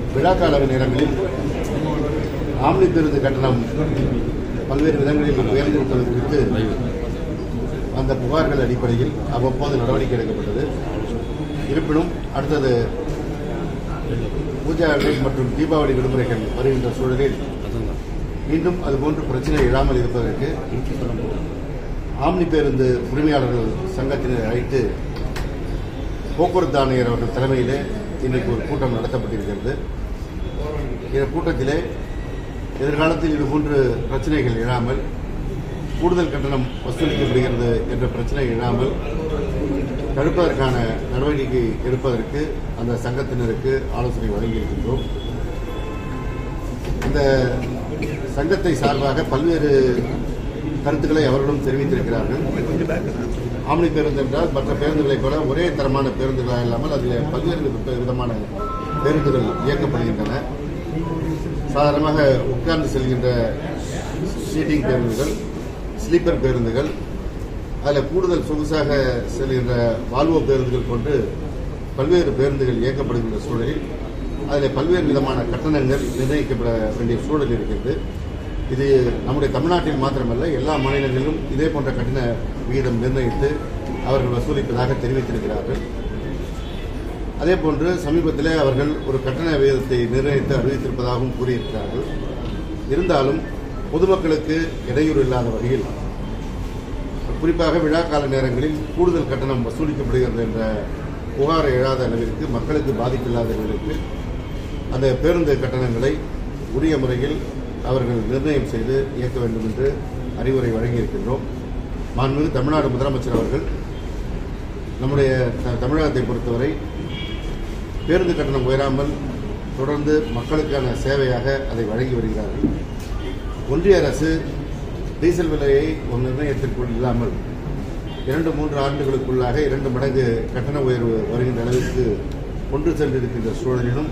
விழாக்கால நேரங்களில் ஆம்னி பேருந்து கட்டணம் பல்வேறு விதங்களில் உயர்ந்திருப்பது குறித்து அந்த புகார்கள் அடிப்படையில் அவ்வப்போது நடவடிக்கை எடுக்கப்பட்டது இருப்பினும் அடுத்தது பூஜாக்கள் மற்றும் தீபாவளி விடுமுறைகள் வருகின்ற சூழலில் மீண்டும் அதுபோன்று பிரச்சனை எழாமல் இருப்பதற்கு ஆம்னி பேருந்து உரிமையாளர்கள் சங்கத்தினர் அழைத்து போக்குவரத்து ஆணையர் அவர்கள் தலைமையிலே இன்றைக்கு ஒரு கூட்டம் நடத்தப்பட்டிருக்கிறது இந்த கூட்டத்திலே எதிர்காலத்தில் இதுபோன்று பிரச்சனைகள் எழாமல் கூடுதல் கட்டணம் வசூலிக்கப்படுகிறது என்ற பிரச்சனை எழாமல் தடுப்பதற்கான நடவடிக்கை எடுப்பதற்கு அந்த சங்கத்தினருக்கு ஆலோசனை வழங்கியிருக்கின்றோம் இந்த சங்கத்தை சார்பாக பல்வேறு கருத்துக்களை அவர்களும் தெரிவித்திருக்கிறார்கள் ஆம்னி பேருந்து என்றால் மற்ற பேருந்துகளைப் போல ஒரே தரமான பேருந்துகளாக இல்லாமல் அதில் பல்வேறு வித- விதமான பேருந்துகள் இயக்கப்படுகின்றன சாதாரணமாக உட்கார்ந்து செல்கின்ற சீட்டிங் பேருந்துகள் ஸ்லீப்பர் பேருந்துகள் அதில் கூடுதல் சொகுசாக செல்கின்ற வால்வோ பேருந்துகள் கொண்டு பல்வேறு பேருந்துகள் இயக்கப்படுகின்ற சூழலில் அதில் பல்வேறு விதமான கட்டணங்கள் நிர்ணயிக்கப்பட வேண்டிய சூழல் இருக்கிறது இது நம்முடைய தமிழ்நாட்டில் மாத்திரமல்ல எல்லா மாநிலங்களிலும் இதே போன்ற கட்டண விகிதம் நிர்ணயித்து அவர்கள் வசூலிப்பதாக தெரிவித்திருக்கிறார்கள் அதே போன்று சமீபத்திலே அவர்கள் ஒரு கட்டண விகிதத்தை நிர்ணயித்து அறிவித்திருப்பதாகவும் கூறியிருக்கிறார்கள் இருந்தாலும் பொதுமக்களுக்கு இடையூறு இல்லாத வகையில் குறிப்பாக விழாக்கால நேரங்களில் கூடுதல் கட்டணம் வசூலிக்கப்படுகிறது என்ற புகார் எழாத அளவிற்கு மக்களுக்கு பாதிப்பில்லாத அளவிற்கு அந்த பேருந்து கட்டணங்களை உரிய முறையில் அவர்கள் நிர்ணயம் செய்து இயக்க வேண்டும் என்று அறிவுரை வழங்கியிருக்கின்றோம் மாண்புமிகு தமிழ்நாடு முதலமைச்சர் அவர்கள் நம்முடைய த- தமிழகத்தை பொறுத்தவரை பேருந்து கட்டணம் உயராமல் தொடர்ந்து மக்களுக்கான சேவையாக அதை வழங்கி வருகிறார்கள் ஒன்றிய அரசு டீசல் விலையை ஒரு நிர்ணயத்திற்குள் இல்லாமல் இரண்டு மூன்று ஆண்டுகளுக்குள்ளாக இரண்டு மடங்கு கட்டண உயர்வு வருகின்ற அளவிற்கு கொண்டு சென்றிருக்கின்ற சூழலிலும்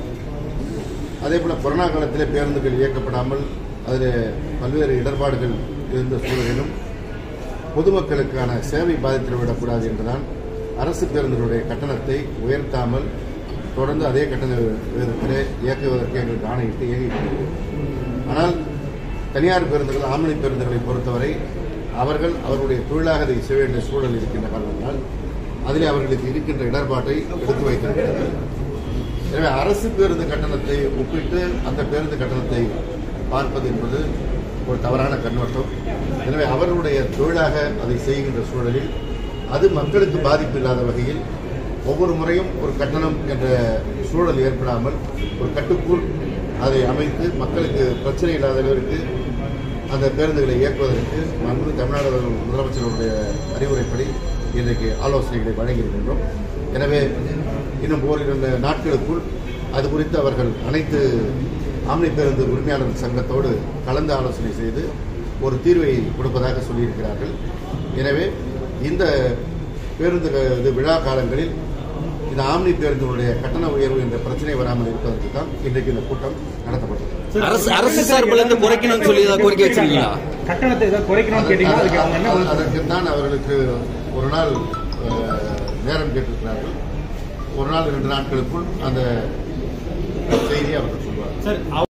அதேபோல கொரோனா காலத்திலே பேருந்துகள் இயக்கப்படாமல் அதில் பல்வேறு இடர்பாடுகள் இருந்த சூழலிலும் பொதுமக்களுக்கான சேவை பாதித்துவிடக்கூடாது என்றுதான் அரசு பேருந்துகளுடைய கட்டணத்தை உயர்த்தாமல் தொடர்ந்து அதே கட்டண விகிதத்திலே இயக்குவதற்கு எங்களுக்கு ஆணையிட்டு இயங்கிக் ஆனால் தனியார் பேருந்துகள் ஆமணி பேருந்துகளை பொறுத்தவரை அவர்கள் அவர்களுடைய தொழிலாக அதை செய்ய வேண்டிய சூழல் இருக்கின்ற காரணத்தினால் அதிலே அவர்களுக்கு இருக்கின்ற இடர்பாட்டை எடுத்து வைத்திருக்கிறார்கள் எனவே அரசு பேருந்து கட்டணத்தை ஒப்பிட்டு அந்த பேருந்து கட்டணத்தை பார்ப்பது என்பது ஒரு தவறான கண்ணோட்டம் எனவே அவர்களுடைய தொழிலாக அதை செய்கின்ற சூழலில் அது மக்களுக்கு பாதிப்பு இல்லாத வகையில் ஒவ்வொரு முறையும் ஒரு கட்டணம் என்ற சூழல் ஏற்படாமல் ஒரு கட்டுக்குள் அதை அமைத்து மக்களுக்கு பிரச்சனை இல்லாத அளவிற்கு அந்த பேருந்துகளை இயக்குவதற்கு மாண்பு தமிழ்நாடு முதலமைச்சருடைய அறிவுரைப்படி இன்றைக்கு ஆலோசனைகளை வழங்கியிருக்கின்றோம் எனவே இன்னும் ஓரிரண்டு நாட்களுக்குள் அது குறித்து அவர்கள் அனைத்து ஆம்னி பேருந்து உரிமையாளர் சங்கத்தோடு கலந்து ஆலோசனை செய்து ஒரு தீர்வை கொடுப்பதாக சொல்லியிருக்கிறார்கள் எனவே இந்த பேருந்து க- இது விழா காலங்களில் இந்த ஆம்னி பேருந்துடைய கட்டண உயர்வு என்ற பிரச்சனை வராமல் இருப்பதற்கு தான் இன்றைக்கு இந்த கூட்டம் நடத்தப்பட்டது அரசு அரசு சார்பில் இருந்து குறைக்கணும்னு சொல்லி ஏதாவது கோரிக்கை வச்சிருக்கீங்களா கட்டணத்தை ஏதாவது குறைக்கணும்னு கேட்டீங்கன்னா அதுக்கு அவங்க என்ன பதில் சொல்றாங்க? அதற்குத்தான் அவர்களுக்கு ஒரு நாள் அஹ், நேரம் கேட்டிருக்கிறார்கள் ஒரு நாள் இரண்டு நாட்களுக்குள் அந்த செய்தியை அவர்கள் சொல்வார்கள் சார்